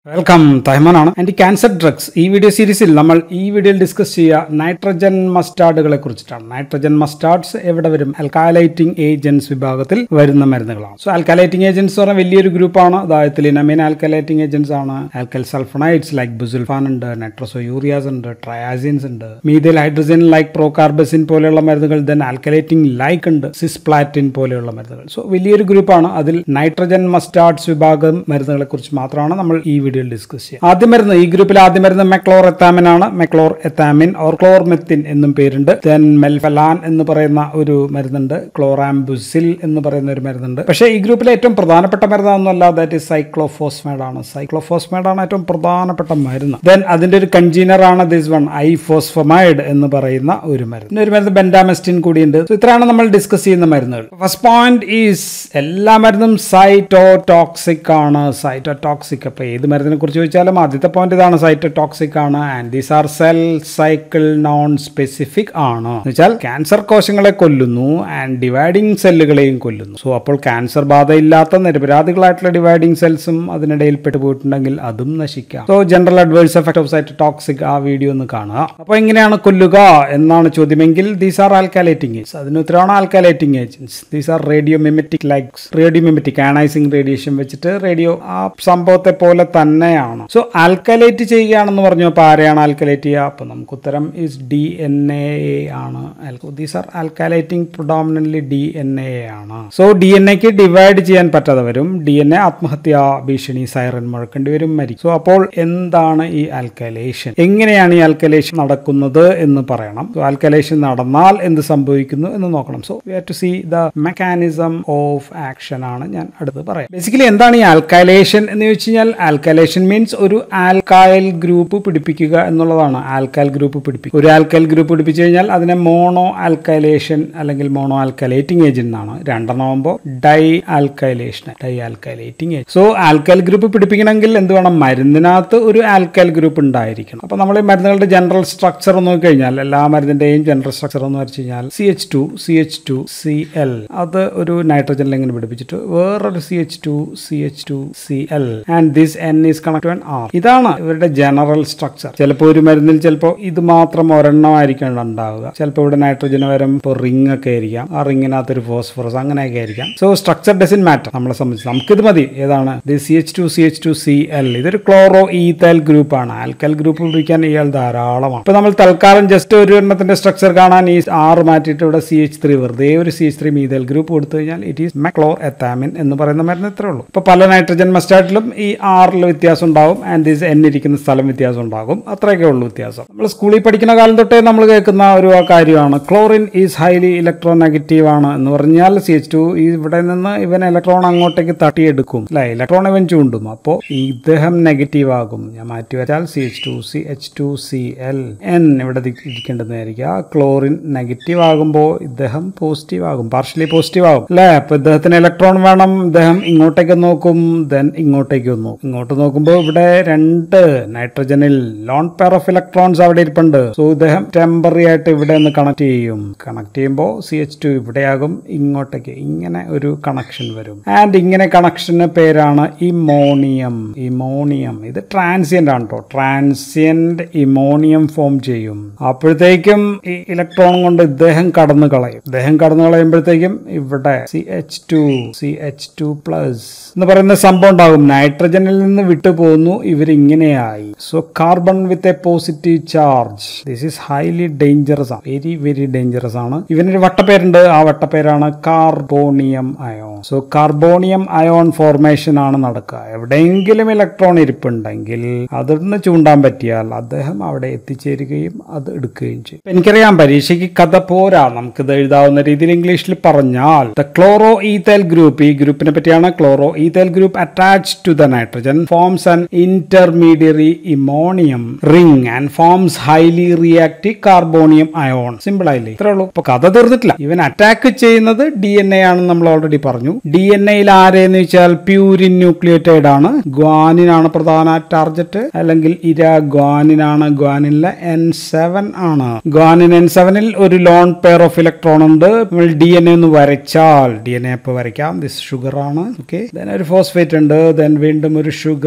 Welcome തഹ്മാനാണ് anti cancer drugs ഈ video സീരീസിൽ നമ്മൾ ഈ വീഡിയോയിൽ ഡിസ്കസ് ചെയ്യുക നൈട്രജൻ മസ്റ്റാർഡുകളെ കുറിച്ചിട്ടാണ് നൈട്രജൻ മസ്റ്റാർഡ്സ് എവിടെ വരും അൽക്കാലൈറ്റിംഗ് ഏജൻസ് വിഭാഗത്തിൽ വരുന്ന മരുന്നുകളാണ് സോ അൽക്കാലൈറ്റിംഗ് ഏജൻസ് പറഞ്ഞാൽ വലിയൊരു ഗ്രൂപ്പാണ് അതായത് ലിനമീൻ ആൽക്കലൈറ്റിംഗ് ഏജൻസ് ആണ് ആൽക്കൽ സൾഫണൈറ്റ്സ് ലൈക്ക് ബുസുൽഫാൻ ഉണ്ട് നൈട്രോസോ യൂറിയാസ് ഉണ്ട് ട്രയാസിൻസ് ഉണ്ട് മീതിൽ ഹൈഡ്രജൻ ലൈക്ക് പ്രോകാർബസിൻ പോലെയുള്ള മരുന്നുകൾ ദെൻ ആൽക്കലൈറ്റിംഗ് ലൈക്ക് ഉണ്ട് സിസ്പ്ലാറ്റിൻ പോലെയുള്ള മരുന്നുകൾ സോ വലിയൊരു ഗ്രൂപ്പാണ് അതിൽ നൈട്രജൻ മസ്റ്റാർഡ്സ് വിഭാഗം മരുന്നുകളെ കുറിച്ച് മാത്രമാണ് നമ്മൾ ഈ വീഡിയോയിൽ ഡിസ്കസ് ചെയ്യുക ആദ്യം മരുന്ന് ഈ ഗ്രൂപ്പിൽ ആദ്യം മരുന്ന് മെക്ലോർ എത്താമിൻ ആണ് മെക്ലോർ എത്താമിൻ ഓർ ക്ലോർമെത്തിൻ എന്നും പേരുണ്ട് ദെൻ മെൽഫലാൻ എന്ന് പറയുന്ന ഒരു മരുന്നുണ്ട് ക്ലോറാംബുസിൽ എന്ന് പറയുന്ന ഒരു മരുന്നുണ്ട് പക്ഷേ ഈ ഗ്രൂപ്പിലെ ഏറ്റവും പ്രധാനപ്പെട്ട മരുന്നൊന്നുമല്ല ദാറ്റ് ഇസ് സൈക്ലോഫോസ്മേഡ് ആണ് സൈക്ലോഫോസ്മേഡ് ആണ് ഏറ്റവും പ്രധാനപ്പെട്ട മരുന്ന് ദെൻ അതിന്റെ ഒരു കൺജീനർ ആണ് ദിസ് വൺ ഐ ഫോസ്ഫമൈഡ് എന്ന് പറയുന്ന ഒരു മരുന്ന് പിന്നെ ഒരു മരുന്ന് ബെൻഡാമെസ്റ്റിൻ കൂടിയുണ്ട് സോ ഇത്രയാണ് നമ്മൾ ഡിസ്കസ് ചെയ്യുന്ന മരുന്നുകൾ ഫസ്റ്റ് പോയിന്റ് ഈസ് എല്ലാ മരുന്നും സൈറ്റോ ടോക്സിക് ആണ് സൈറ്റോ ടോക്സിക് അപ്പൊ ഏത് മരുന്നിനെ കുറിച്ച് ചോദിച്ചാലും ആദ്യത്തെ പോയിന്റ് ഇതാണ് സൈറ്റോ ടോക്സിക് ആണ് and these are cell cycle non specific ആണ് എന്ന് വെച്ചാൽ ക്യാൻസർ കോശങ്ങളെ കൊല്ലുന്നു ആൻഡ് ഡിവൈഡിങ് സെല്ലുകളെയും കൊല്ലുന്നു സോ അപ്പോൾ ക്യാൻസർ ബാധയില്ലാത്ത നിരപരാധികളായിട്ടുള്ള ഡിവൈഡിങ് സെൽസും അതിനിടയിൽ പെട്ടുപോയിട്ടുണ്ടെങ്കിൽ അതും നശിക്കാം so general adverse effect of cytotoxic ആ വീഡിയോ ഒന്ന് കാണുക അപ്പോൾ എങ്ങനെയാണ് കൊല്ലുക എന്നാണ് ചോദ്യമെങ്കിൽ ദീസ് ആർ ആൽക്കാലേറ്റിംഗ് ഏജൻസ് അതിന് ഉത്തരവാണ് alkylating agents these are radiomimetic likes radiomimetic ionising radiation വെച്ചിട്ട് റേഡിയോ ആ സംഭവത്തെ പോലെ തന്നെയാണ് സോ ആൽക്കലേറ്റ് ചെയ്യുകയാണെന്ന് പറഞ്ഞു അപ്പോൾ ആരെയാണ് ആൽക്കലേറ്റ് ചെയ്യുക അപ്പോൾ നമുക്ക് ഉത്തരം ഇസ് ഡി എൻ എ ആണ് these are alkylating predominantly D N A ആണ് സോ ഡി എൻ എക്ക് ഡിവൈഡ് ചെയ്യാൻ പറ്റാതെ വരും ഡി എൻ എ ആത്മഹത്യാ ഭീഷണി സൈറൻ മുഴക്കേണ്ടി വരും മരി സോ അപ്പോൾ എന്താണ് ഈ ആൽക്കലേഷൻ എങ്ങനെയാണ് ഈ ആൽക്കലേഷൻ നടക്കുന്നത് എന്ന് പറയണം സോ ആൽക്കലേഷൻ നടന്നാൽ എന്ത് സംഭവിക്കുന്നു എന്ന് നോക്കണം so we have to see the mechanism of action ആണ് ഞാൻ അടുത്ത് പറയാം ബേസിക്കലി എന്താണ് ഈ ആൽക്കലേഷൻ എന്ന് ചോദിച്ചു കഴിഞ്ഞാൽ ആൽക്കലേഷൻ മീൻസ് ഒരു ആൽക്കായൽ ഗ്രൂപ്പ് പിടിപ്പിക്കുക എന്നുള്ളതാണ് ആൽക്കാൽ ഗ്രൂപ്പ് പിടിപ്പിക്കുക ഒരു ആൽക്കൽ ഗ്രൂപ്പ് പിടിപ്പിച്ചു കഴിഞ്ഞാൽ അതിനെ മോണോ ആൽക്കലേഷൻ അല്ലെങ്കിൽ മോണോ ആൽക്കലേറ്റിംഗ് ഏജന്റ് എന്നാണ് രണ്ടെണ്ണമാകുമ്പോൾ di alkylation di alkylating agent so alkyl group പിടിപ്പിക്കണമെങ്കിൽ എന്ത് വേണം മരുന്നിനകത്ത് ഒരു ആൽക്കൽ ഗ്രൂപ്പ് ഉണ്ടായിരിക്കണം അപ്പൊ നമ്മൾ ഈ മരുന്നുകളുടെ ജനറൽ സ്ട്രക്ചർ നോക്കിക്കഴിഞ്ഞാൽ എല്ലാ മരുന്നിന്റെയും ജനറൽ സ്ട്രക്ചർ എന്ന് വെച്ച് കഴിഞ്ഞാൽ C H two C H two C L അത് ഒരു നൈട്രജനിൽ ഇങ്ങനെ പിടിപ്പിച്ചിട്ട് വേറൊരു C H two C H two C L and this N is connect to R ഇതാണ് ഇവരുടെ ജനറൽ സ്ട്രക്ചർ ചിലപ്പോൾ ഒരു മരുന്നിൽ ചിലപ്പോൾ ഇത് മാത്രം ഒരെണ്ണമായിരിക്കും ഉണ്ടാവുക ചിലപ്പോൾ ഇവിടെ നൈട്രജന് പകരം ഇപ്പോൾ റിംഗ് ഒക്കെ ആയിരിക്കാം ആ റിങ്ങിനകത്ത് ഒരു ഫോസ്ഫറസ് അങ്ങനെയൊക്കെ ആയിരിക്കാം സോ സ്ട്രക്ചർ ഡസിൻ മാറ്റർ നമ്മളെ സംബന്ധിച്ച് നമുക്കിത് മതി ഏതാണ് C H two C H two C L ഇതൊരു ക്ലോറോ ഈതൽ ഗ്രൂപ്പ് ആണ് ആൽക്കൽ ഗ്രൂപ്പ് പിടിക്കാൻ ഇയാൾ ധാരാളമാണ് ഇപ്പൊ നമ്മൾ തൽക്കാലം ജസ്റ്റ് ഒരു എണ്ണത്തിന്റെ സ്ട്രക്ചർ കാണാൻ ഈ ആറ് മാറ്റിയിട്ട് ഇവിടെ സി എച്ച് ത്രീ വെറുതെ ഒരു C H three methyl group കൊടുത്തു കഴിഞ്ഞാൽ ഇറ്റ് ഈസ് മെക്ലോ എത്താമിൻ എന്ന് പറയുന്ന മരുന്ന് ഇത്രേ ഉള്ളൂ ഇപ്പൊ പല നൈട്രജൻ മസ്റ്റാർട്ടിലും ഈ ആറിൽ വ്യത്യാസം ഉണ്ടാവും ആൻഡ് ദിസ് എൻ ഇരിക്കുന്ന സ്ഥലം വ്യത്യാസം ഉണ്ടാകും അത്രയൊക്കെ ഉള്ളൂ വ്യത്യാസം നമ്മൾ സ്കൂളിൽ പഠിക്കുന്ന കാലം തൊട്ടേ നമ്മൾ കേൾക്കുന്ന ഒരു കാര്യമാണ് chlorine is highly electronegative ആണ് എന്ന് പറഞ്ഞാൽ സി എച്ച് ടു ഇവിടെ നിന്ന് ഇവൻ ഇലക്ട്രോൺ അങ്ങോട്ടേക്ക് തട്ടിയെടുക്കും അല്ലെ ഇലക്ട്രോൺ ഇവൻ ചൂണ്ടും അപ്പോൾ ഇദ്ദേഹം നെഗറ്റീവ് ആകും ഞാൻ മാറ്റി വെച്ചാൽ C H two C H two C L N ഇവിടെ ഇരിക്കേണ്ടതായിരിക്കുക ക്ലോറിൻ നെഗറ്റീവ് ആകുമ്പോൾ ഇദ്ദേഹം പോസിറ്റീവ് ആകും പാർഷ്യലി പോസിറ്റീവ് ആകും അല്ലേ അപ്പൊ ഇദ്ദേഹത്തിന് ഇലക്ട്രോൺ വേണം ഇദ്ദേഹം ഇങ്ങോട്ടേക്ക് നോക്കും ദെൻ ഇങ്ങോട്ടേക്ക് നോക്കും ഇങ്ങോട്ട് നോക്കുമ്പോൾ ഇവിടെ രണ്ട് നൈട്രജനിൽ ലോൺ പെയർ ഓഫ് ഇലക്ട്രോൺസ് അവിടെ ഇരിപ്പുണ്ട് സോ ഇദ്ദേഹം ടെമ്പററി ആയിട്ട് ഇവിടെ ഒന്ന് കണക്ട് ചെയ്യും കണക്ട് ചെയ്യുമ്പോൾ സി എച്ച് ടു ഇവിടെയാകും ഇങ്ങോട്ടേക്ക് ഇങ്ങനെ ഒരു കണക്ഷൻ വരും ആൻഡ് ഇങ്ങനെ കണക്ഷന് പേരാണ് ഇമോണിയം ഇമോണിയം ഇത് ട്രാൻസിയന്റ് ആണ് കേട്ടോ ട്രാൻസിയന്റ് ഇമോണിയം ഫോം ചെയ്യും അപ്പോഴത്തേക്കും ഈ ഇലക്ട്രോൺ കൊണ്ട് ഇദ്ദേഹം കടന്നു കളയും ഇദ്ദേഹം കടന്നു കളയുമ്പോഴത്തേക്കും ഇവിടെ C H two C H two plus എന്ന് പറയുന്ന സംഭവം ഉണ്ടാകും നൈട്രജനിൽ നിന്ന് വിട്ടുപോകുന്നു ഇവരിങ്ങനെയായി so carbon with a positive charge this is highly dangerous ആണ് വെരി വെരി ഡേഞ്ചറസ് ആണ് ഇവനൊരു വട്ടപ്പേരുണ്ട് ആ വട്ടപ്പേരാണ് carbonium ion so carbonium ion formation ആണ് നടക്കുക എവിടെയെങ്കിലും ഇലക്ട്രോൺ ഇരിപ്പുണ്ടെങ്കിൽ അതിന് ചൂണ്ടാൻ പറ്റിയാൽ അദ്ദേഹം അവിടെ എത്തിച്ചേരുകയും അത് എടുക്കുകയും ചെയ്യും എനിക്കറിയാം പരീക്ഷയ്ക്ക് കഥ പോരാ നമുക്കിത് എഴുതാവുന്ന രീതിയിൽ ഇംഗ്ലീഷിൽ പറഞ്ഞാൽ ദ ക്ലോറോ ഈതൽ ഗ്രൂപ്പ് ഈ ഗ്രൂപ്പിനെ പറ്റിയാണ് chloroethyl group attach to the nitrogen forms an intermediary immonium ring and forms highly reactive carbonium ion simple ആയില്ലേ ഇത്രേ ഉള്ളൂ അപ്പൊ കഥ തീർന്നിട്ടില്ല ഇവൻ അറ്റാക്ക് ചെയ്യുന്നത് ഡി എൻ എ ആണെന്ന് നമ്മൾ ഓൾറെഡി പറഞ്ഞു ഡി എൻ എയിൽ ആരെന്ന് വെച്ചാൽ പ്യൂരിൻ ന്യൂക്ലിയോറ്റൈഡ് ആണ് ഗ്വാനിനാണ് പ്രധാന ടാർജറ്റ് അല്ലെങ്കിൽ ഇര ഗ്വാനിനാണ് ഗ്വാനിലെ എൻ സെവൻ ആണ് ഗ്വാനിൻ എൻ സെവനിൽ ഒരു ലോൺ പെയർ ഓഫ് ഇലക്ട്രോൺ ഉണ്ട് നമ്മൾ ഡി എൻ എ ഒന്ന് വരച്ചാൽ ഡി എൻ എ ഇപ്പൊ വരയ്ക്കാം ദിസ് ഷുഗർ ആണ് ഓക്കെ ദെൻ ഒരു ഫോസ്ഫേറ്റ് ഉണ്ട് ദെൻ വീണ്ടും ഒരു ഷുഗർ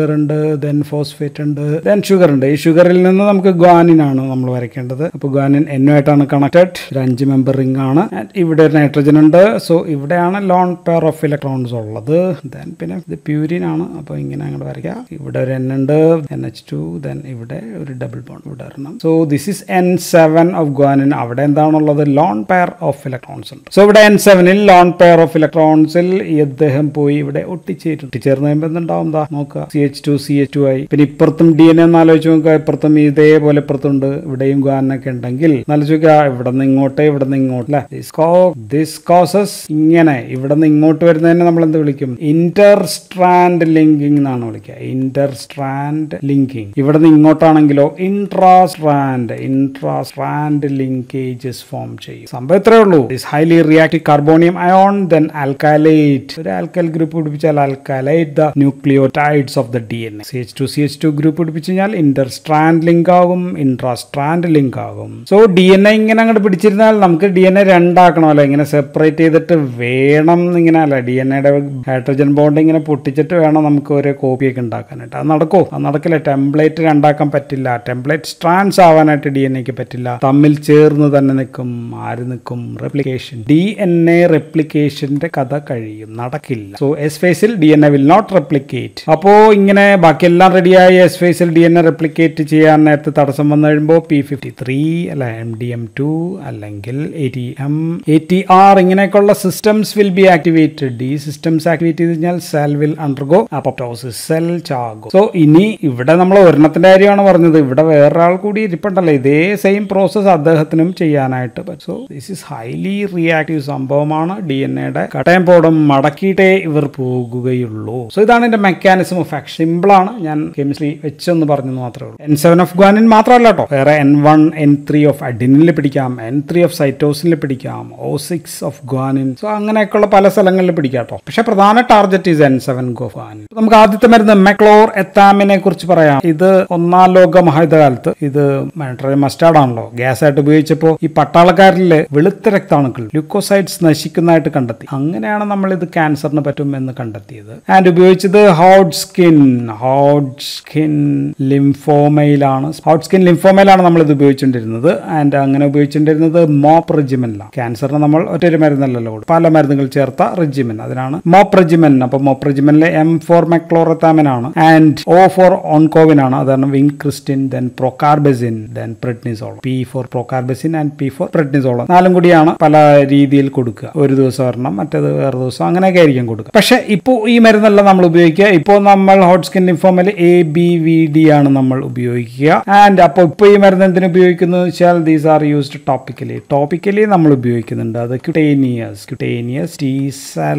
ഷുഗർ ഉണ്ട് ദെൻ ഫോസ്ഫേറ്റ് ഉണ്ട് ദെൻ ഷുഗർ ഉണ്ട് ഈ ഷുഗറിൽ നിന്ന് നമുക്ക് ഗ്വാനിൻ ആണ് നമ്മൾ വരയ്ക്കേണ്ടത് അപ്പോൾ ഗ്വാനിൻ എന്നുമായിട്ടാണ് കണക്റ്റഡ് ഒരു അഞ്ച് മെമ്പർ റിംഗ് ആണ് And ഇവിടെ ഒരു നൈട്രജൻ ഉണ്ട് സോ ഇവിടെയാണ് ലോൺ പെയർ ഓഫ് ഇലക്ട്രോൺസ് ഉള്ളത് ദെൻ പിന്നെ ഇത് പ്യൂരിൻ ആണ് അപ്പോൾ ഇങ്ങനെ അങ്ങോട്ട് വരയ്ക്കുക ഇവിടെ ഒരു എൻ ഉണ്ട് എൻ എച്ച് ടു ദെൻ ഇവിടെ ഒരു ഡബിൾ ബോണ്ട് ഇവിടെ വരണം so this is N seven of guanine അവിടെ എന്താണുള്ളത് ലോൺ പെയർ ഓഫ് ഇലക്ട്രോൺസ് ഉണ്ട് സോ ഇവിടെ എൻ സെവനിൽ ലോൺ പെയർ ഓഫ് ഇലക്ട്രോൺസിൽ ഈ അദ്ദേഹം പോയി ഇവിടെ ഒട്ടിച്ചേരും ഒട്ടിച്ചേർന്ന് കഴിയുമ്പോൾ എന്തുണ്ടാവും എന്താ നോക്കുക C H two C H two ആയി പിന്നെ ഇപ്പുറത്തും ഡി എൻ എന്ന് ആലോചിച്ച് നോക്കുക ഇപ്പുറത്തും ഇതേപോലെ ഇപ്പുറത്തുണ്ട് ഇവിടെയും ഗ്വാനൊക്കെ ഉണ്ടെങ്കിൽ ആലോചിച്ച് നോക്കുക ഇവിടെ നിന്ന് ഇങ്ങോട്ട് ഇവിടെ നിന്ന് ഇങ്ങോട്ട് അല്ലെ ദിസ് കോസസ് ഇങ്ങനെ ഇവിടെ നിന്ന് ഇങ്ങോട്ട് വരുന്നതിനെ നമ്മൾ എന്ത് വിളിക്കും ഇന്റർ സ്ട്രാൻഡ് ലിങ്കിങ് എന്നാണ് വിളിക്കുക ഇന്റർ സ്ട്രാൻഡ് ലിങ്കിങ് ഇവിടെ നിന്ന് ഇങ്ങോട്ടാണെങ്കിലോ intra strand intra strand linkages form ചെയ്യും സംഭവം ഇത്രേ ഉള്ളൂ is highly reactive carbonium ion then alkylate ഒരു ആൽക്കൽ ഗ്രൂപ്പ് പിടിപ്പിച്ചാൽ alkylate the nucleotides of the D N A C H two C H two group പിടിപ്പിച്ച് കഴിഞ്ഞാൽ ഇന്റർ സ്ട്രാൻഡ് ലിങ്ക് ആകും intra strand link ആകും സോ ഡി എൻ എ ഇങ്ങനെ അങ്ങോട്ട് പിടിച്ചിരുന്നാൽ നമുക്ക് D N A രണ്ടാക്കണമല്ലോ ഇങ്ങനെ സെപ്പറേറ്റ് ചെയ്തിട്ട് വേണം ഇങ്ങനെ അല്ല ഡി എൻ എയുടെ ഹൈഡ്രജൻ ബോണ്ട് ഇങ്ങനെ പൊട്ടിച്ചിട്ട് വേണം നമുക്ക് ഒരു കോപ്പിയൊക്കെ ഉണ്ടാക്കാനായിട്ട് അത് നടക്കോ അത് നടക്കില്ല ടെംപ്ലേറ്റ് രണ്ടാക്കാൻ പറ്റില്ല ടെംപ്ലേറ്റ് സ്ട്രാൻഡ്സ് ആവാനായിട്ട് ഡി എൻ എക്ക് പറ്റില്ല തമ്മിൽ ചേർന്ന് തന്നെ നിൽക്കും ആര് നിൽക്കും റെപ്ലിക്കേഷൻ ഡി എൻ എ റെപ്ലിക്കേഷന്റെ കഥ കഴിയും നടക്കില്ല സോ എസ് ഫേസിൽ D N A will not replicate അപ്പോ ഇങ്ങനെ ബാക്കിയെല്ലാം റെഡിയായി എസ് ഫേസിൽ ഡി എൻ എ റെപ്ലിക്കേറ്റ് ചെയ്യാൻ നേരത്തെ തടസ്സം വന്നു കഴിയുമ്പോൾ പി ഫിഫ്റ്റി ത്രീ അല്ല എം ഡി എം ടു അല്ലെങ്കിൽ A T M A T R ഇങ്ങനെയൊക്കെയുള്ള സിസ്റ്റംസ് വിൽ ബി ആക്ടിവേറ്റഡ് ഈ സിസ്റ്റംസ് ആക്ടിവേറ്റ് ചെയ്ത് കഴിഞ്ഞാൽ cell will undergo apoptosis cell ചാകും സോ ഇനി ഇവിടെ നമ്മൾ ഒരെണ്ണത്തിന്റെ കാര്യമാണ് പറഞ്ഞത് ഇവിടെ വേറൊരാൾ കൂടി ഇരിപ്പുണ്ടല്ലോ ഇതേ സെയിം പ്രോസസ് അദ്ദേഹത്തിനും ചെയ്യാനായിട്ട് പറ്റും so this is highly reactive സംഭവമാണ് ഡി എൻ എയുടെ കട്ടയം പോടം മടക്കിയിട്ടേ ഇവർ പോകുകയുള്ളൂ സോ ഇതാണ് എന്റെ മെക്കാനിസം ഓഫ് ആക്ഷൻ സിമ്പിൾ ആണ് ഞാൻ കെമിസ്ട്രി വെച്ചൊന്ന് പറഞ്ഞെന്ന് മാത്രമേ ഉള്ളൂ എൻ സെവൻ ഓഫ് ഗ്വാനിൻ മാത്രമല്ല കേട്ടോ വേറെ N one N three of അഡിനിൽ പിടിക്കാം എൻ ത്രീ ഓഫ് സൈറ്റോസിനിൽ പിടിക്കാം O six of guanine so അങ്ങനെയൊക്കെയുള്ള പല സ്ഥലങ്ങളിൽ പിടിക്കാം കേട്ടോ പക്ഷെ പ്രധാന target is N seven guanine നമുക്ക് ആദ്യത്തെ മരുന്ന് മെക്ലോർ എത്താമിനെ കുറിച്ച് പറയാം ഇത് ഒന്നാം ലോക മഹായുദ്ധകാലത്ത് ഇത് നൈട്രജൻ മസ്റ്റാർഡ് ആണല്ലോ ഗ്യാസ് ആയിട്ട് ഉപയോഗിച്ചപ്പോൾ ഈ പട്ടാളക്കാരിലെ വെളുത്ത രക്താണുക്കൾ ല്യൂക്കോസൈഡ്സ് നശിക്കുന്നതായിട്ട് കണ്ടെത്തി അങ്ങനെയാണ് നമ്മൾ ഇത് ക്യാൻസറിന് പറ്റും എന്ന് കണ്ടെത്തിയത് ആൻഡ് ഉപയോഗിച്ചത് ഹോട്ട് സ്കിൻ ഹോട്ട് സ്കിൻ ലിംഫോമയിലാണ് ഹോട്ട് സ്കിൻ ലിംഫോമയിലാണ് നമ്മൾ ഇത് ഉപയോഗിച്ചുകൊണ്ടിരുന്നത് ആൻഡ് അങ്ങനെ ഉപയോഗിച്ചുകൊണ്ടിരുന്നത് മോപ്പ് റെജിമെന്റിലാണ് ക്യാൻസറിന് നമ്മൾ ഒറ്റൊരു മരുന്നല്ലല്ലോ കൊടുക്കും. പല മരുന്നുകൾ ചേർത്ത റെജിമെൻ അതിനാണ് മോപ്പ് റെജിമെൻ അപ്പൊ മോപ്പ് റെജിമെനിലെ എം ഫോർ മെക്ലോറത്താമിൻ ആണ് ആൻഡ് ഒ ഫോർ ഓൺകോവിൻ ആണ് അതാണ് vincristine then procarbazine then prednisol P for procarbazine and P for prednisol നാലും കൂടിയാണ് പല രീതിയിൽ കൊടുക്കുക ഒരു ദിവസം ഒരെണ്ണം മറ്റേത് വേറെ ദിവസം അങ്ങനെയൊക്കെ ആയിരിക്കും കൊടുക്കുക പക്ഷെ ഇപ്പോൾ ഈ മരുന്നല്ല നമ്മൾ ഉപയോഗിക്കുക ഇപ്പോൾ നമ്മൾ ഹോട്ട് സ്കിൻ ലിംഫോമയിൽ എ ബി വി ഡി ആണ് നമ്മൾ ഉപയോഗിക്കുക ആൻഡ് അപ്പോൾ ഇപ്പോൾ ഈ മരുന്ന് എന്തിനു ഉപയോഗിക്കുന്നു വെച്ചാൽ these are used topically topically നമ്മൾ ഉപയോഗിക്കുന്നുണ്ട് അത് ക്യുട്ടേനിയസ് ക്യുട്ടേനിയസ് ടി സെൽ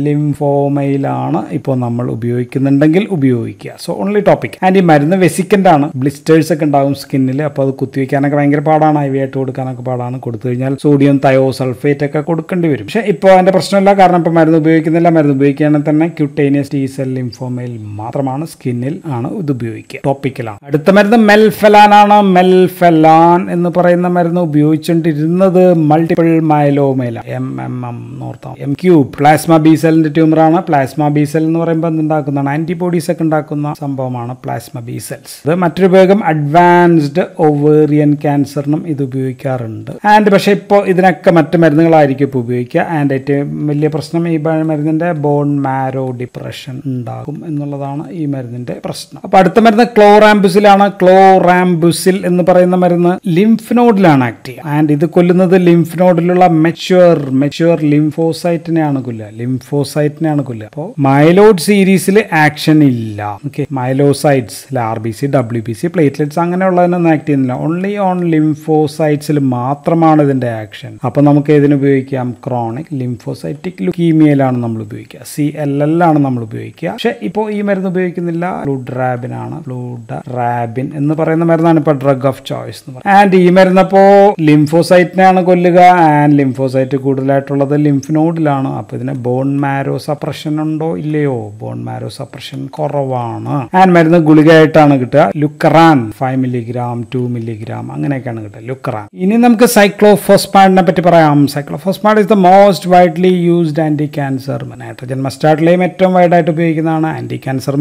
ലിംഫോമയിലാണ് ഇപ്പോൾ നമ്മൾ ഉപയോഗിക്കുന്നുണ്ടെങ്കിൽ ഉപയോഗിക്കുക സോ ഓൺലി ടോപ്പിക് ആൻഡ് ഈ മരുന്ന് വെസിക്കൻ്റ് ആണ് ബ്ലിസ്റ്റേഴ്സ് ഒക്കെ ഉണ്ടാകും സ്കിന്നിൽ അപ്പോൾ അത് കുത്തിവെക്കാനൊക്കെ ഭയങ്കര പാടാണ് ഐ വി ആയിട്ട് കൊടുക്കാനൊക്കെ പാടാണ് കൊടുത്തു കഴിഞ്ഞാൽ സോഡിയം തയോ സൾഫേറ്റ് ഒക്കെ കൊടുക്കേണ്ടി വരും പക്ഷേ ഇപ്പോൾ അതിന്റെ പ്രശ്നമില്ല കാരണം ഇപ്പോൾ മരുന്ന് ഉപയോഗിക്കുന്നില്ല മരുന്ന് ഉപയോഗിക്കുകയാണെങ്കിൽ തന്നെ ക്യൂട്ടേനിയസ് ടി സെൽ ലിംഫോമയിൽ മാത്രമാണ് സ്കിന്നിൽ ആണ് ഇത് ഉപയോഗിക്കുക ടോപ്പിക്കലാണ് അടുത്ത മരുന്ന് മെൽഫെലാൻ ആണ് മെൽഫെലാൻ എന്ന് പറയുന്ന മരുന്ന് ഉപയോഗിച്ചുകൊണ്ടിരുന്നത് മൾട്ടിപ്പിൾ മയലോമയിലാണ് എം എം എം നോർത്താം എം ക്യൂബ് പ്ലാസ്മ ബി സെല്ലിന്റെ ട്യൂമർ ആണ് പ്ലാസ്മ ബി സെൽ എന്ന് പറയുമ്പോൾ എന്തുണ്ടാക്കുന്നതാണ് ആന്റിബോഡീസ് ഒക്കെ ഉണ്ടാക്കുന്ന സംഭവമാണ് പ്ലാസ്മ ബി സെൽസ് ഇത് മറ്റൊരു ഉപയോഗം അഡ്വാൻസ്ഡ് ഒവേറിയൻ ക്യാൻസറിനും ഇത് ഉപയോഗിക്കാറുണ്ട് ആൻഡ് പക്ഷേ ഇപ്പോൾ ഇതിനൊക്കെ മറ്റ് മരുന്നുകളായിരിക്കും ഇപ്പോൾ ഉപയോഗിക്കുക ആൻഡ് ഏറ്റവും വലിയ പ്രശ്നം ഈ ബ- മരുന്നിന്റെ ബോൺ മാരോ ഡിപ്രഷൻ ഉണ്ടാകും എന്നുള്ളതാണ് ഈ മരുന്നിന്റെ പ്രശ്നം അപ്പൊ അടുത്ത മരുന്ന് ക്ലോറാംബുസിലാണ് ക്ലോറാംബുസിൽ എന്ന് പറയുന്ന മരുന്ന് ലിംഫ് നോഡിലാണ് ആക്ട് ചെയ്യുക ആൻഡ് ഇത് കൊല്ലുന്നത് ലിംഫ് നോഡിലുള്ള മെച്ചുവർ മെച്ചുവർ ലിംഫോസൈറ്റിനെയാണ് കൊല്ലുക ലിംഫോസൈറ്റിനെയാണ് കൊല്ലുക അപ്പോൾ മൈലോഡ് സീരീസിൽ ആക്ഷൻ ഇല്ല okay myelocytes R B C W B C platelets അങ്ങനെയുള്ളതിനൊന്നും ആക്ട് ചെയ്യുന്നില്ല ഓൺലി ഓൺ ലിംഫോസൈറ്റ്സിൽ മാത്രമാണ് ഇതിന്റെ ആക്ഷൻ അപ്പൊ നമുക്ക് ഇതിന് ഉപയോഗിക്കാം ക്രോണിക് ലിംഫോസൈറ്റിക് ലുക്കീമിയയിലാണ് നമ്മൾ ഉപയോഗിക്കുക സി എൽ എൽ ആണ് നമ്മൾ ഉപയോഗിക്കുക പക്ഷെ ഇപ്പോൾ ഈ മരുന്ന് ഉപയോഗിക്കുന്നില്ല ഫ്ലൂഡ്രാബിൻ ആണ് ഫ്ലൂഡറാബിൻ എന്ന് പറയുന്ന മരുന്നാണ് ഇപ്പോൾ ഡ്രഗ് ഓഫ് ചോയ്സ് എന്ന് പറയുന്നത് ആൻഡ് ഈ മരുന്നപ്പോ ലിംഫോസൈറ്റിനെയാണ് കൊല്ലുക ആൻഡ് ലിംഫോസൈറ്റ് കൂടുതലായിട്ടുള്ളത് ലിംഫ് നോഡിലാണ് അപ്പൊ ഇതിന് ബോൺ മാരോ സപ്രഷൻ ഉണ്ടോ ഇല്ലയോ ബോൺ മാരോ സപ്രഷൻ കുറവാണ് ആൻഡ് മരുന്ന് ഗുളികയായിട്ടാണ് കിട്ടുക Leukeran five milligram two milligram അങ്ങനെയൊക്കെയാണ് കിട്ടുക ലുക്കറാൻ ഇനി നമുക്ക് സൈക്ലോഫോസ്പാഡിനെ പറ്റി പറയാം cyclophosphamide is the most widely used anti cancer nitrogen മസ്റ്റാർഡിലെയും ഏറ്റവും വൈഡായിട്ട് ഉപയോഗിക്കുന്നതാണ് ആന്റി ക്യാൻസർ മരുന്ന്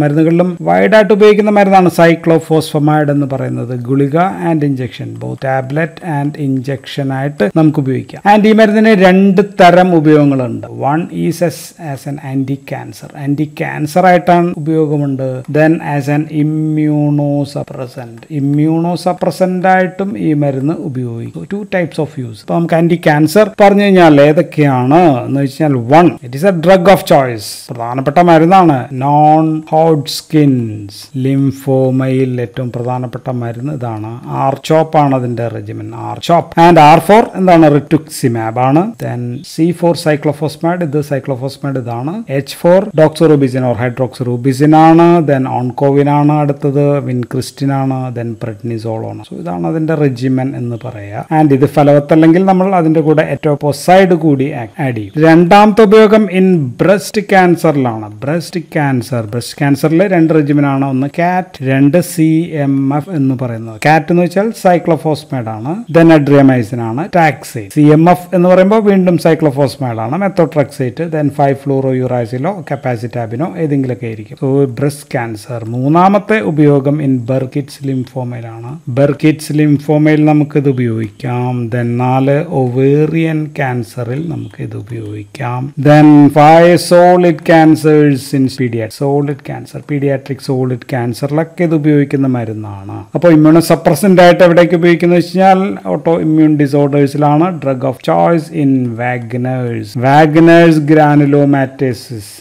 മരുന്നുകളിലും വൈഡായിട്ട് ഉപയോഗിക്കുന്ന മരുന്നാണ് സൈക്ലോഫോസ്ഫമൈഡ് എന്ന് പറയുന്നത് ഗുളിക and injection both tablet and injection ആയിട്ട് നമുക്ക് ഉപയോഗിക്കാം ആൻഡ് ഈ മരുന്നിന് രണ്ട് തരം ഉപയോഗങ്ങളുണ്ട് one is as as an anti cancer anti cancer ആയിട്ടാണ് ഉപയോഗമുണ്ട് then as an immunosuppressant immunosuppressant ആയിട്ടും ഈ മരുന്ന് ഉപയോഗിക്കും ടു ടൈപ്സ് ഓഫ് യൂസ് ഇപ്പൊ നമുക്ക് ആന്റി ക്യാൻസർ പറഞ്ഞു കഴിഞ്ഞാൽ ഏതൊക്കെയാണ് എന്ന് വെച്ചാൽ one it is a drug of choice പ്രധാനപ്പെട്ട മരുന്നാണ് നോൺ ഹോട്ട് സ്കിൻസ് ലിംഫോമയിൽ ഏറ്റവും പ്രധാനപ്പെട്ട മരുന്ന് ഇതാണ് ആർചോപ്പ് ആണ് അതിന്റെ regimen R CHOP and R for എന്താണ് റിറ്റുക്സിമാബ് ആണ് ദെൻ സി ഫോർ സൈക്ലോഫോസ്മാഡ് ഇത് സൈക്ലോഫോസ്മാഡ് ഇതാണ് H for doxorubicin or hydroxorubicin ആണ് ദെൻ ഓൺകോവിൻ ആണ് അടുത്തത് വിൻക്രിസ്റ്റിൻ ആണ് ദെൻ പ്രെഡ്നിസോൾ ആണ് സോ ഇതാണ് അതിന്റെ റെജിമെൻ എന്ന് പറയാ ആൻഡ് ഇത് ഫലവത്തല്ലെങ്കിൽ നമ്മൾ അതിന്റെ കൂടെ എറ്റോപോസൈഡ് കൂടി ആഡ് ചെയ്യും രണ്ടാമത്തെ ഉപയോഗം ഇൻ ബ്രസ്റ്റ് ക്യാൻസറിലാണ് ബ്രസ്റ്റ് ക്യാൻസർ ബ്രസ്റ്റ് ക്യാൻസറിൽ രണ്ട് റെജിമെൻ ആണ് ഒന്ന് കാറ്റ് രണ്ട് സി എം എഫ് എന്ന് പറയുന്നത് കാറ്റ് എന്ന് വെച്ചാൽ സൈക്ലോഫോസ്മേഡ് ആണ് ദെൻ അഡ്രിയമൈസിൻ ആണ് ടാക്സൈൻ സി എം എഫ് എന്ന് പറയുമ്പോൾ വീണ്ടും സൈക്ലോഫോസ്മേഡ് ആണ് മെത്തോട്രക്സൈറ്റ് ദെൻ ഫൈവ് ഫ്ലൂറോ യുറാസിലോ കപ്പാസിറ്റാബിനോ ഏതെങ്കിലുമൊക്കെ ആയിരിക്കും സോ ബ്രസ്റ്റ് ക്യാൻസർ മൂന്നാമത്തെ ഉപയോഗം ഇൻ ബെർക്കിറ്റ്സ് ലിംഫോമയിലാണ് ബെർക്കിറ്റ്സ് ലിംഫോമയിൽ നമുക്കിത് ഉപയോഗിക്കാം ദെൻ നാല് ഒവേറിയൻ ക്യാൻസറിൽ നമുക്ക് ഇത് ഉപയോഗിക്കാം then five solid cancers in പീഡിയാറ്റ് സോളിഡ് ക്യാൻസർ പീഡിയാട്രിക് സോളിഡ് ക്യാൻസറിലൊക്കെ ഇത് ഉപയോഗിക്കുന്ന മരുന്നാണ് അപ്പോൾ ഇമ്മ്യൂണോ സപ്രസന്റ് ആയിട്ട് എവിടേക്ക് ഉപയോഗിക്കുന്നത് വെച്ച് കഴിഞ്ഞാൽ ഓട്ടോ ഇമ്മ്യൂൺ ഡിസോർഡേഴ്സിലാണ് drug of choice in Wegener's Wegener's granulomatosis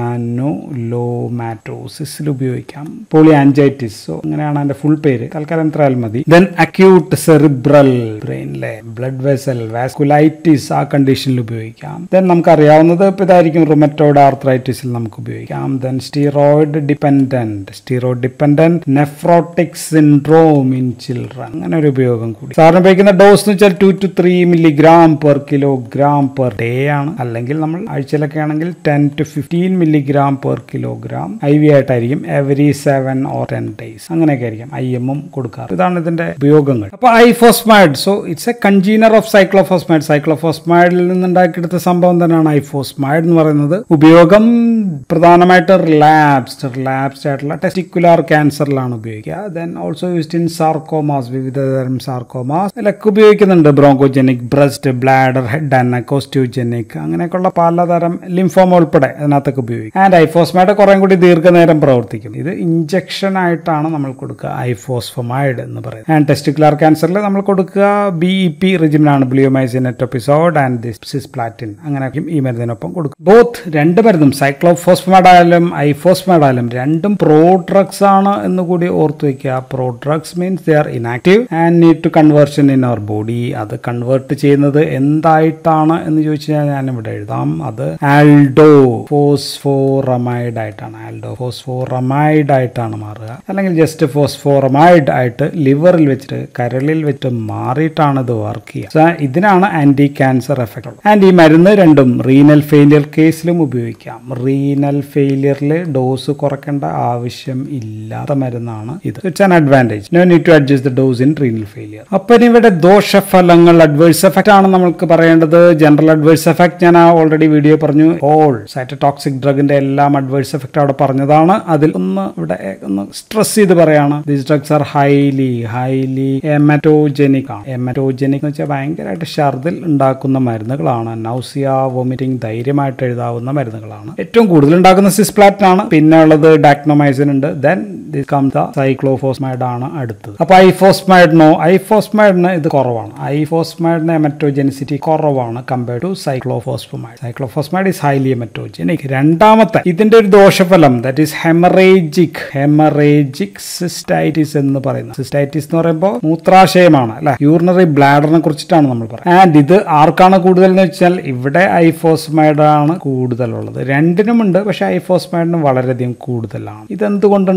ഗ്രാനുലോമാറ്റോസിസിൽ ഉപയോഗിക്കാം പോളി ആൻജൈറ്റിസ് സോ അങ്ങനെയാണ് അതിന്റെ ഫുൾ പേര് തൽക്കാലം എത്രയാൽ മതി ദെൻ അക്യൂട്ട് സെറിബ്രൽ ബ്രെയിനിലെ ബ്ലഡ് വെസൽ വാസ്കുലൈറ്റിസ് ആ കണ്ടീഷനിൽ ഉപയോഗിക്കാം ദെൻ നമുക്ക് അറിയാവുന്നത് ഇപ്പൊ ഇതായിരിക്കും റുമറ്റോഡ് ആർത്രൈറ്റിസിൽ നമുക്ക് ഉപയോഗിക്കാം then steroid dependent steroid dependent nephrotic syndrome in children അങ്ങനെ ഒരു ഉപയോഗം കൂടി സാറിന് ഉപയോഗിക്കുന്ന ഡോസ് എന്ന് വെച്ചാൽ two to three milligram per kilogram per day ആണ് അല്ലെങ്കിൽ നമ്മൾ ആഴ്ചയിലൊക്കെ ആണെങ്കിൽ ten to fifteen milligram per kilogram I V ആയിട്ടായിരിക്കും every seven or ten days അങ്ങനെയൊക്കെ ആയിരിക്കും ഐ എമ്മും കൊടുക്കാറ് ഇതാണ് ഇതിന്റെ ഉപയോഗങ്ങൾ അപ്പോൾ ifosfamide so it's a congener of cyclophosphamide സൈക്ലോഫോസ്മൈഡിൽ നിന്നുണ്ടാക്കിയെടുത്ത സംഭവം തന്നെയാണ് ഐഫോസ്മൈഡ് എന്ന് പറയുന്നത് ഉപയോഗം പ്രധാനമായിട്ട് റിലാപ്സ്ഡ് റിലാപ്സ്ഡ് ആയിട്ടുള്ള ടെസ്റ്റിക്കുലാർ ക്യാൻസറിലാണ് ഉപയോഗിക്കുക then also used in sarcomas വിവിധതരം സാർക്കോമാസ് ഇതിലൊക്കെ ഉപയോഗിക്കുന്നുണ്ട് bronchogenic breast bladder head and osteogenic അങ്ങനെയൊക്കെയുള്ള പലതരം ലിംഫോമ ഉൾപ്പെടെ അതിനകത്തൊക്കെ ഉപയോഗിക്കും ആൻഡ് ഐഫോസ്മൈഡ് കുറേ കൂടി ദീർഘനേരം പ്രവർത്തിക്കും ഇത് ഇഞ്ചക്ഷൻ ആയിട്ടാണ് നമ്മൾ കൊടുക്കുക ഐഫോസ്ഫമൈഡ് എന്ന് പറയുന്നത് ആൻഡ് ടെസ്റ്റിക്കുലാർ ക്യാൻസറിൽ നമ്മൾ കൊടുക്കുക ബി ഇ പി റിജിമിനാണ് ബ്ലിയോമൈസിൻ എറ്റോപിസോഡ് ആൻഡ് സിസ്പ്ലാറ്റിൻ അങ്ങനെയൊക്കെയും ഈ മരുന്നിനൊപ്പം കൊടുക്കും ബോത്ത് രണ്ട് മരുന്നും സൈക്ലോഫോസ്ഫമൈഡ് ആയാലും ഐഫോസ്മൈഡ് ആയാലും രണ്ടും പ്രോ ഡ്രഗ്സ് ആണ് എന്ന് കൂടി ഓർത്ത് വെക്കുക pro drugs means they are inactive and need to conversion in our body അത് കൺവേർട്ട് ചെയ്യുന്നത് എന്തായിട്ടാണ് എന്ന് ചോദിച്ചു കഴിഞ്ഞാൽ ഞാൻ ഇവിടെ എഴുതാം അത് ആൽഡോ ഫോസ്ഫോറമൈഡ് ആയിട്ടാണ് ആൽഡോ ഫോസ്ഫോറമൈഡ് ആയിട്ടാണ് മാറുക അല്ലെങ്കിൽ ജസ്റ്റ് ഫോസ്ഫോറമൈഡ് ആയിട്ട് ലിവറിൽ വെച്ചിട്ട് കരളിൽ വെച്ചിട്ട് മാറിയിട്ടാണ് ഇത് വർക്ക് ചെയ്യുക So, ഇതിനാണ് ആന്റി ക്യാൻസർ എഫക്ട് ഉള്ളത് ആൻഡ് ഈ മരുന്ന് രണ്ടും റീനൽ ഫെയിലിയർ കേസിലും ഉപയോഗിക്കാം റീനൽ ഫെയിലിയറിൽ ഡോസ് കുറയ്ക്കേണ്ട ആവശ്യം ഇല്ലാത്ത മരുന്നാണ് ഇത് it's an advantage no need to adjust the dose in renal failure അപ്പൊ ഇനി ഇവിടെ ദോഷഫലങ്ങൾ അഡ്വേഴ്സ് എഫക്റ്റ് ആണ് നമുക്ക് പറയേണ്ടത് ജനറൽ അഡ്വേഴ്സ് എഫക്റ്റ് ഞാൻ ഓൾറെഡി വീഡിയോ പറഞ്ഞു ഓൾ സൈറ്റോടോക്സിക് ഡ്രഗിന്റെ എല്ലാം അഡ്വേഴ്സ് എഫക്റ്റ് അവിടെ പറഞ്ഞതാണ് അതിൽ ഒന്ന് ഇവിടെ ഒന്ന് സ്ട്രെസ് ചെയ്ത് പറയാണ് these drugs are highly highly emetogenic ആണ് എമറ്റോജനിക് എന്ന് വെച്ചാൽ ഭയങ്കരമായിട്ട് ഷർദിൽ ഉണ്ടാക്കുന്ന മരുന്നുകളാണ് നൗസിയ വോമിറ്റിംഗ് ധൈര്യമായിട്ട് എഴുതാവുന്ന മരുന്നുകളാണ് ഏറ്റവും കൂടുതൽ ഉണ്ടാക്കുന്ന സിസ്പ്ലാറ്റിൻ ആണ് പിന്നെ ഉള്ളത് ഡാക്നോമൈസിൻ ഉണ്ട് ദെൻ കം ദ സൈക്ലോഫോസ്മൈഡ് ആണ് അടുത്തത് അപ്പൊ ഐഫോസ്മൈഡിനോ ഐഫോസ്മൈഡിന് ഇത് കുറവാണ് ഐഫോസ്മൈഡിന് എമറ്റോജെനിസിറ്റി കുറവാണ് compared to cyclophosphamide cyclophosphamide is highly emetogenic രണ്ടാമത്തെ ഇതിന്റെ ഒരു ദോഷഫലം that is haemorrhagic haemorrhagic cystitis എന്ന് പറയുന്നത് സിസ്റ്റൈറ്റിസ് എന്ന് പറയുമ്പോൾ മൂത്രാശയമാണ് അല്ലെ യൂറിനറി ബ്ലാഡറിനെ കുറിച്ചിട്ടാണ് നമ്മൾ പറയുന്നത് ആൻഡ് ഇത് ആർക്കാണ് കൂടുതൽ എന്ന് വെച്ചാൽ ഇവിടെ ഐഫോസ്മൈഡ് ആണ് കൂടുതലുള്ളത് രണ്ടിനുമുണ്ട് പക്ഷെ ഐഫോസ്മൈഡിന് വളരെയധികം കൂടുതലാണ് ഇതെന്തുകൊണ്ടുണ്ടാകുന്നു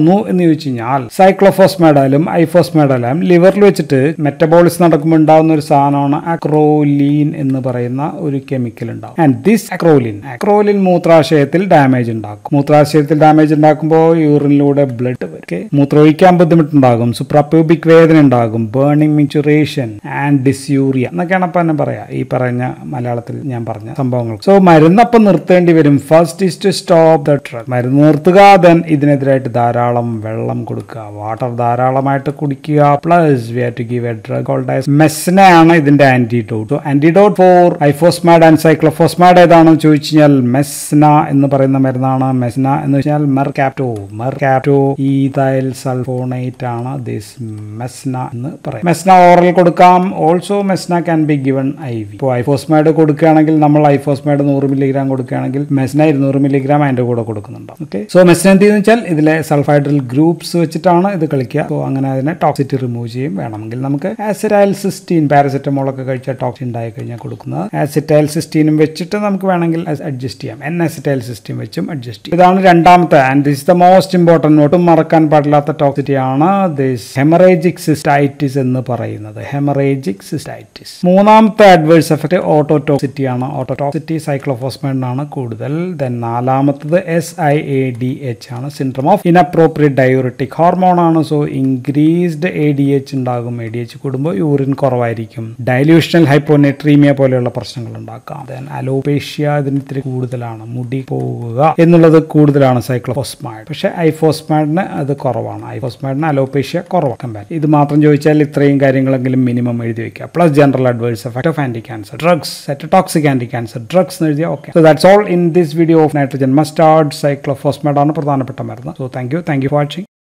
ഉണ്ടാകുന്നു എന്ന് ചോദിച്ചു കഴിഞ്ഞാൽ സൈക്ലോഫോസ്മേഡായാലും ഐഫോസ്മേഡായാലും ലിവറിൽ വെച്ചിട്ട് മെറ്റബോളിസ് നടക്കുമ്പോൾ ഉണ്ടാകുന്ന ഒരു സാധനമാണ് അക്രോലീൻ എന്ന് പറയുന്ന ഒരു കെമിക്കൽ ഉണ്ടാവും ആൻഡ് ദിസ് അക്രോലിൻ അക്രോലിൻ മൂത്രാശയത്തിൽ ഡാമേജ് ഉണ്ടാക്കും മൂത്രാശയത്തിൽ ഡാമേജ് ഉണ്ടാക്കുമ്പോൾ യൂറിനിലൂടെ ബ്ലഡ് വരും മൂത്രമൊഴിക്കാൻ ബുദ്ധിമുട്ടുണ്ടാകും സുപ്രാപ്യൂബിക് വേദന ഉണ്ടാകും ബേണിംഗ് മിച്ചുറേഷൻ ആൻഡ് ഡിസ്യൂറിയ എന്നൊക്കെയാണ് അപ്പം തന്നെ പറയാ ഈ പറഞ്ഞ മലയാളത്തിൽ ഞാൻ പറഞ്ഞ സംഭവങ്ങൾ സോ മരുന്നപ്പം നിർത്തേണ്ടി വരും first is to stop the drug മരുന്ന് നിർത്തുക ദെൻ ഇതിനെതിരായിട്ട് ധാരാളം വെള്ളം കൊടുക്കുക വാട്ടർ ധാരാളമായിട്ട് കുടിക്കുക plus we have to give a drug called മെസ്നയാണ് ഇതിന്റെ antidote so antidote for ifosfamide and cyclophosphamide ഏതാണെന്ന് ചോദിച്ചു കഴിഞ്ഞാൽ മെസ്ന എന്ന് പറയുന്ന മരുന്നാണ് മെസ്ന എന്ന് വെച്ചാൽ മെർകാപ്റ്റോ മെർകാപ്റ്റോ ഈതൈൽ സൾഫോണേറ്റ് ആണ് ദിസ് മെസ്ന എന്ന് പറയും മെസ്ന ഓറൽ കൊടുക്കാം also mesna can be given I V ഇപ്പോൾ ഐഫോസ്മാഡ് കൊടുക്കുകയാണെങ്കിൽ നമ്മൾ ഐഫോസ്മാഡ് നൂറ് മില്ലിഗ്രാം കൊടുക്കുകയാണെങ്കിൽ മെസ്ന ഇരുന്നൂറ് മില്ലിഗ്രാം അതിന്റെ കൂടെ കൊടുക്കുന്നുണ്ട് ഓക്കെ സോ മെസ്ന എന്ത് ചെയ്യുന്ന വെച്ചാൽ ഇതിലെ സൾഫൈഡ്രൽ ഗ്രൂപ്പ്സ് വെച്ചിട്ടാണ് ഇത് കളിക്കുക സോ അങ്ങനെ അതിനെ ടോക്സിറ്റി റിമൂവ് ചെയ്യും വേണമെങ്കിൽ നമുക്ക് ആസിറ്റൈൽ സിസ്റ്റീൻ പാരസെറ്റമോൾ ഒക്കെ കഴിച്ചാൽ ടോക്സിൻ ഉണ്ടായി കഴിഞ്ഞാൽ കൊടുക്കുന്നത് ആസിറ്റൈൽ സിസ്റ്റീനും വെച്ചിട്ട് നമുക്ക് വേണമെങ്കിൽ അഡ്ജസ്റ്റ് ചെയ്യാം എൻ ആസിറ്റൈൽ സിസ്റ്റീൻ വെച്ചും അഡ്ജസ്റ്റ് ചെയ്യും ഇതാണ് രണ്ടാമത്തെ and this the most important ഒട്ടും മറക്കാൻ പാടില്ലാത്ത ടോക്സിറ്റി ആണ് ദിസ് ഹെമറേജിക് സിസ്റ്റൈറ്റിസ് എന്ന് പറയുന്നത് ഹെമറേജിക് സിസ്റ്റൈറ്റിസ് മൂന്നാമത്തെ അഡ്വേഴ്സ് എഫക്ട് ഓട്ടോടോക്സിറ്റി ആണ് ഓട്ടോടോക്സിറ്റി സൈക്ലോഫോസ്മൈഡിനാണ് കൂടുതൽ ദെൻ നാലാമത്തത് S I A D H ആണ് syndrome of inappropriate diuretic hormone ആണ് so increased A D H ഉണ്ടാകും എ ഡി എച്ച് കൂടുമ്പോൾ യൂറിൻ കുറവായിരിക്കും ഡൈല്യൂഷണൽ ഹൈപ്പോനെട്രീമിയ പോലെയുള്ള പ്രശ്നങ്ങൾ ഉണ്ടാക്കാം ദെൻ അലോപേഷ്യ ഇതിന് ഇത്തിരി കൂടുതലാണ് മുടി പോവുക എന്നുള്ളത് കൂടുതലാണ് സൈക്ലോഫോസ്മൈഡ് പക്ഷേ ഐഫോസ്മൈഡിന് അത് കുറവാണ് ഐഫോസ്മൈഡിന് അലോപേഷ്യ കുറവാക്കാൻ പറ്റും ഇത് മാത്രം ചോദിച്ചാൽ ഇത്രയും കാര്യങ്ങളെങ്കിലും മിനിമം എഴുതി വെക്കുക plus general adverse effect of anti cancer drugs cytotoxic anti cancer drugs എന്ന് എഴുതിയാൽ okay so that's all in this video of nitrogen mustard cyclophosphamide ആണ് പ്രധാനപ്പെട്ട മരുന്ന് so thank you thank you for watching